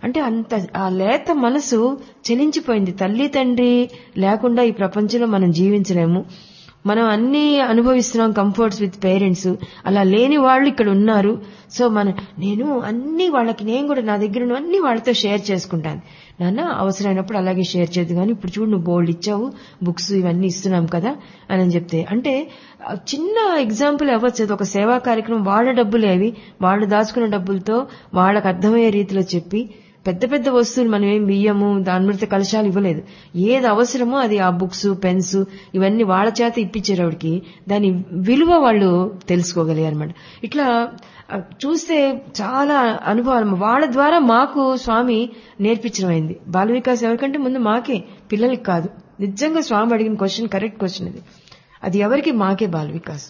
అంటే అంత ఆ లేత మనసు చెలించిపోయింది తల్లి తండ్రి లేకుండా ఈ ప్రపంచంలో మనం జీవించలేము మనం అన్ని అనుభవిస్తున్నాం కంఫర్ట్స్ విత్ పేరెంట్స్ అలా లేని వాళ్ళు ఇక్కడ ఉన్నారు సో మన నేను అన్ని వాళ్ళకి నేను కూడా నా దగ్గర ఉన్న అన్ని వాళ్ళతో షేర్ చేసుకుంటాను నాన్న అవసరమైనప్పుడు అలాగే షేర్ చేయదు కానీ ఇప్పుడు చూడు నువ్వు బోల్డ్ ఇచ్చావు బుక్స్ ఇవన్నీ ఇస్తున్నాం కదా అని చెప్తే అంటే ఆ చిన్న ఎగ్జాంపుల్ అవ్వచ్చు అది ఒక సేవా కార్యక్రమం వాళ్ళ డబ్బులు అవి వాళ్ళు దాచుకున్న డబ్బులతో వాళ్ళకి అర్థమయ్యే రీతిలో చెప్పి పెద్ద పెద్ద వస్తువులు మనం ఏం బియ్యము అమృత కలశాలు ఇవ్వలేదు ఏది అవసరమో అది ఆ బుక్స్ పెన్స్ ఇవన్నీ వాళ్ళ చేత ఇప్పించేవాడికి దాని విలువ వాళ్ళు తెలుసుకోగలిగారు అనమాట ఇట్లా ఆ, చూస్తే చాలా అనుభవాలు వాళ్ళ ద్వారా మాకు స్వామి నేర్పించడం అయింది బాల వికాస్ ఎవరికంటే ముందు మాకే పిల్లలకి కాదు నిజంగా స్వామి అడిగిన క్వశ్చన్ కరెక్ట్ క్వశ్చన్ అది అది ఎవరికి మాకే బాల వికాస్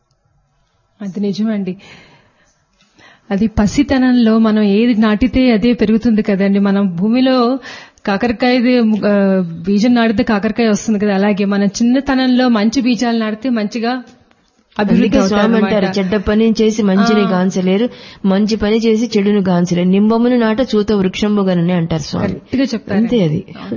అది నిజమండి అది పసితనంలో మనం ఏది నాటితే అదే పెరుగుతుంది కదండి మనం భూమిలో కాకరకాయ బీజం నాటితే కాకరకాయ వస్తుంది కదా అలాగే మన చిన్నతనంలో మంచి బీజాలు నాటితే మంచిగా అభివృద్ధి అందుకే స్వామి అంటారు అవుతారన్నమాట. చెడ్డ పని చేసి మంచిని గాంచలేరు మంచి పని చేసి చెడును గాంచలేరు నింబమును నాట చూత వృక్షంబుగనని అంటారు స్వామి కరెక్ట్ గా చెప్తారు అంతే అది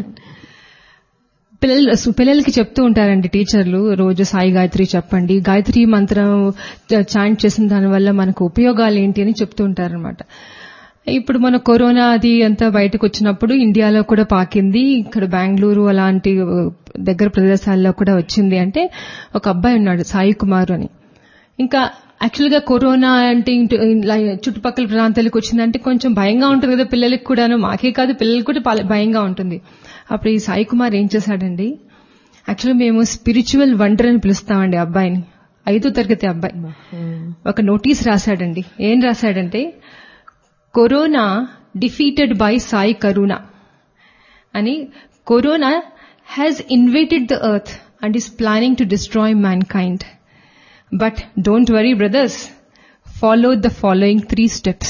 పిల్లలు పిల్లలకి చెప్తూ ఉంటారండి టీచర్లు రోజు సాయి గాయత్రి చెప్పండి గాయత్రి మంత్రం చాంట్ చేసిన దాని వల్ల మనకు ఉపయోగాలు ఏంటి అని చెప్తూ ఉంటారనమాట ఇప్పుడు మన కరోనా అది అంతా బయటకు వచ్చినప్పుడు ఇండియాలో కూడా పాకింది ఇక్కడ బెంగళూరు అలాంటి ఆ, దగ్గర ప్రదేశాల్లో కూడా వచ్చింది అంటే ఒక అబ్బాయి ఉన్నాడు సాయి కుమార్ అని ఇంకా యాక్చువల్ గా కరోనా అంటే ఇంటి- ఇలా చుట్టుపక్కల ప్రాంతాలకు వచ్చిందంటే కొంచెం భయంగా ఉంటుంది కదా పిల్లలకి కూడాను మాకే కాదు పిల్లలకి కూడా పాల- భయంగా ఉంటుంది అప్పుడు ఈ సాయి కుమార్ ఏం చేశాడండి యాక్చువల్గా మేము స్పిరిచువల్ వండర్ అని పిలుస్తామండి ఆ అబ్బాయిని ఐదో తరగతి అబ్బాయి ఒక నోటీస్ రాశాడండి ఏం రాశాడంటే corona defeated by Sai Karuna అని corona has invaded the earth and is planning to destroy mankind but don't worry brothers follow the following three steps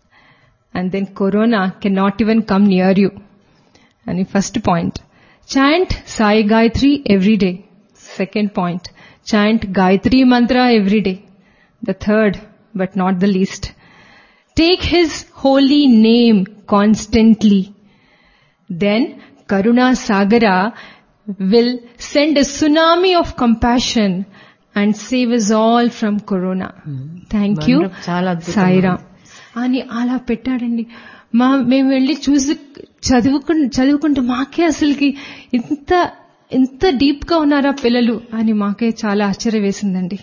and then corona can not even come near you అని first point chant Sai Gayatri every day second point chant Gayatri mantra every day the third but not the least take his holy name constantly. Then Karuna Sagara will send a tsunami of compassion and save us all from Corona. Thank you. Wonderful. చాలా అద్భుతం. సాయిరామ్ అని అలా పెట్టాడండి మా మేము వెళ్ళి చూసి చదువుకు చదువుకుంటూ మాకే అసలుకి ఇంత ఇంత డీప్ గా ఉన్నారా పిల్లలు అని మాకే చాలా ఆశ్చర్య వేసిందండి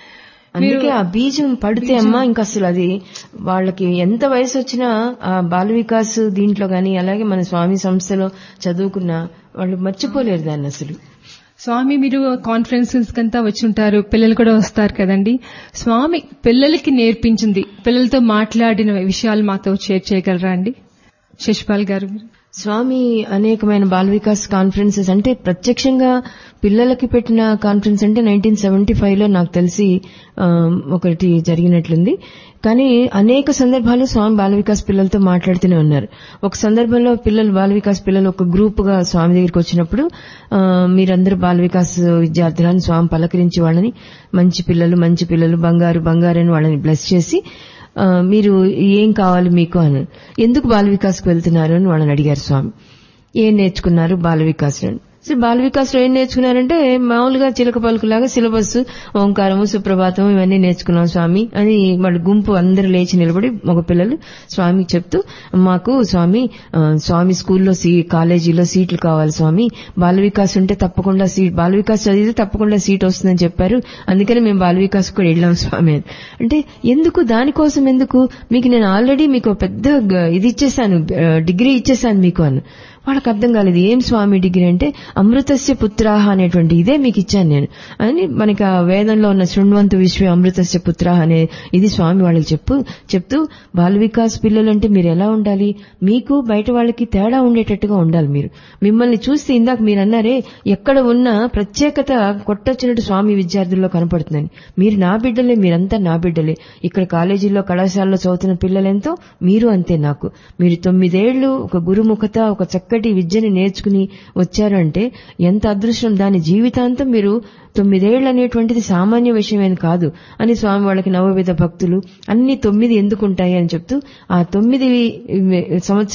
అందుకే ఆ బీజం పడితే అమ్మా ఇంకా అసలు అది వాళ్ళకి ఎంత వయసు వచ్చినా ఆ బాల వికాస్ దీంట్లో గాని అలాగే మన స్వామి సంస్థలో చదువుకున్న వాళ్ళు మర్చిపోలేరు దాన్ని అసలు స్వామి మీరు కాన్ఫరెన్సెస్ కంతా వచ్చి ఉంటారు పిల్లలు కూడా వస్తారు కదండి స్వామి పిల్లలకి నేర్పించింది పిల్లలతో మాట్లాడిన విషయాలు మాతో షేర్ చేయగలరా అండి శశిపాల్ గారు మీరు స్వామి అనేకమైన బాల వికాస్ కాన్ఫరెన్సెస్ అంటే ప్రత్యక్షంగా పిల్లలకి పెట్టిన కాన్ఫరెన్స్ అంటే నైన్టీన్ సెవెంటీ ఫైవ్ లో నాకు తెలిసి ఆ, ఒకటి జరిగినట్లుంది కానీ అనేక సందర్భాలు స్వామి బాల వికాస్ పిల్లలతో మాట్లాడుతూనే ఉన్నారు ఒక సందర్భంలో పిల్లలు బాల వికాస్ పిల్లలు ఒక గ్రూప్ గా స్వామి దగ్గరికి వచ్చినప్పుడు ఆ, మీరందరూ బాల వికాస్ విద్యార్థులని స్వామి పలకరించి వాళ్ళని మంచి పిల్లలు మంచి పిల్లలు బంగారు బంగారు అని వాళ్ళని బ్లెస్ చేసి ఆ, మీరు ఏం కావాలి మీకు అని ఎందుకు బాల వికాస్కి వెళ్తున్నారు అని వాళ్ళని అడిగారు స్వామి ఏం నేర్చుకున్నారు బాల వికాస్ సో బాల వికాస్లో ఏం నేర్చుకున్నారంటే మామూలుగా చిలక పలుకులాగా సిలబస్ ఓంకారము సుప్రభాతం ఇవన్నీ నేర్చుకున్నాం స్వామి అని వాళ్ళ గుంపు అందరూ లేచి నిలబడి మగ పిల్లలు స్వామికి చెప్తూ మాకు స్వామి ఆ, స్వామి స్కూల్లో సీ కాలేజీలో సీట్లు కావాలి స్వామి బాల వికాస్ ఉంటే తప్పకుండా సీట్ బాల వికాస్ చదివితే తప్పకుండా సీట్ వస్తుందని చెప్పారు అందుకని మేము బాల వికాస్ కూడా వెళ్ళాం స్వామి అని అంటే ఎందుకు దానికోసం ఎందుకు మీకు నేను ఆల్రెడీ మీకు ఒక పెద్ద గ- ఇది ఇచ్చేసాను ఆ, డిగ్రీ ఇచ్చేసాను మీకు అని వాళ్ళకి అర్థం కాలేదు ఏం స్వామి డిగ్రీ అంటే అమృతస్య పుత్రాహ అనేటువంటి ఇదే మీకు ఇచ్చాను నేను అని మనకి ఆ వేదంలో ఉన్న శృణ్వంతు విశ్వ అమృతస్య పుత్రాహ అనే ఇది స్వామి వాళ్ళకి చెప్పు చెప్తూ బాల వికాస్ పిల్లలంటే మీరు ఎలా ఉండాలి మీకు బయట వాళ్ళకి తేడా ఉండేటట్టుగా ఉండాలి మీరు మిమ్మల్ని చూస్తే ఇందాక మీరు అన్నారే ఎక్కడ ఉన్నా ప్రత్యేకత కొట్టొచ్చినట్టు స్వామి విద్యార్థుల్లో కనపడుతుందని మీరు నా బిడ్డలే మీరంతా నా బిడ్డలే ఇక్కడ కాలేజీల్లో కళాశాలలో చదువుతున్న పిల్లలెంతో మీరు అంతే నాకు మీరు తొమ్మిదేళ్లు ఒక గురుముఖత ఒక చక్కటి విద్యని నేర్చుకుని వచ్చారు అంటే ఎంత అదృష్టం దాని జీవితాంతం మీరు తొమ్మిదేళ్లు అనేటువంటిది సామాన్య విషయమేం కాదు అని స్వామి వాళ్ళకి నవవిధ భక్తులు అన్ని తొమ్మిది ఎందుకుంటాయి అని చెప్తూ ఆ తొమ్మిది సంవత్సరాలు